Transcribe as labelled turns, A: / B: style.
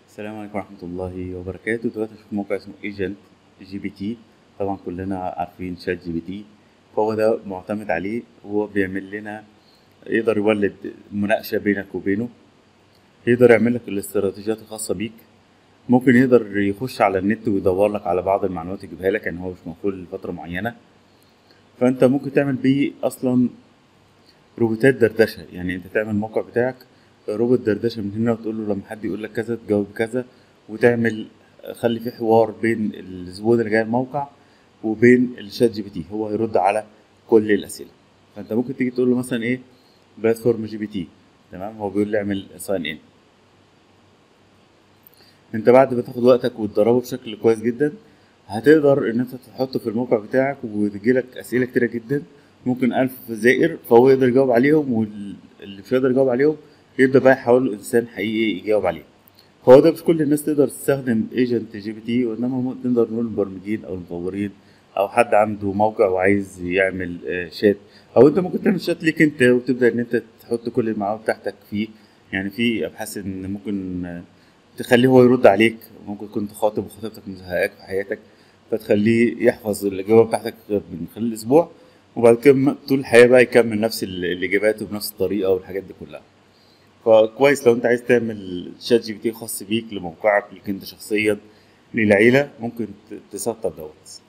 A: السلام عليكم ورحمة الله وبركاته دلوقتي في موقع اسمه ايجنت جي بي تي طبعا كلنا عارفين شات جي بي تي فهو ده معتمد عليه وهو بيعمل لنا يقدر يولد مناقشة بينك وبينه يقدر يعمل لك الاستراتيجيات الخاصة بيك ممكن يقدر يخش على النت ويدور لك على بعض المعلومات يجيبها لك يعني هو مش مقفول لفترة معينة فانت ممكن تعمل بيه اصلا روبوتات دردشة يعني انت تعمل الموقع بتاعك روبوت دردشة من هنا وتقول له لما حد يقول لك كذا تجاوب كذا وتعمل خلي في حوار بين الزبون اللي جاي الموقع وبين الشات جي بي تي هو هيرد على كل الاسئله فانت ممكن تيجي تقول له مثلا ايه بلاتفورم جي بي تي تمام هو بيقول لي اعمل ساين ان انت بعد ما تاخد وقتك وتدربه بشكل كويس جدا هتقدر ان انت تحطه في الموقع بتاعك وتجيلك اسئله كتيره جدا ممكن ألف زائر فهو يقدر يجاوب عليهم واللي مش هيقدر يجاوب عليهم يبدا بقى يحاول انسان حقيقي يجاوب عليه فهو ده مش كل الناس تقدر تستخدم ايجنت جي بي تي وانما نقدر نقول المبرمجين او المطورين او حد عنده موقع وعايز يعمل آه، شات او انت ممكن تعمل شات ليك انت وتبدا ان انت تحط كل المعلومات بتاعتك فيه يعني في ابحاث ان ممكن آه، تخليه هو يرد عليك ممكن كنت خاطب وخطيبتك مزهقاك في حياتك فتخليه يحفظ الاجابه بتاعتك من خلال اسبوع وبعد كده طول الحياه بقى يكمل نفس ال- الاجابات وبنفس الطريقه والحاجات دي كلها فكويس لو انت عايز تعمل شات جي بي تي خاص بيك لموقعك ليك انت شخصيا للعيله ممكن ت- تسطب دوت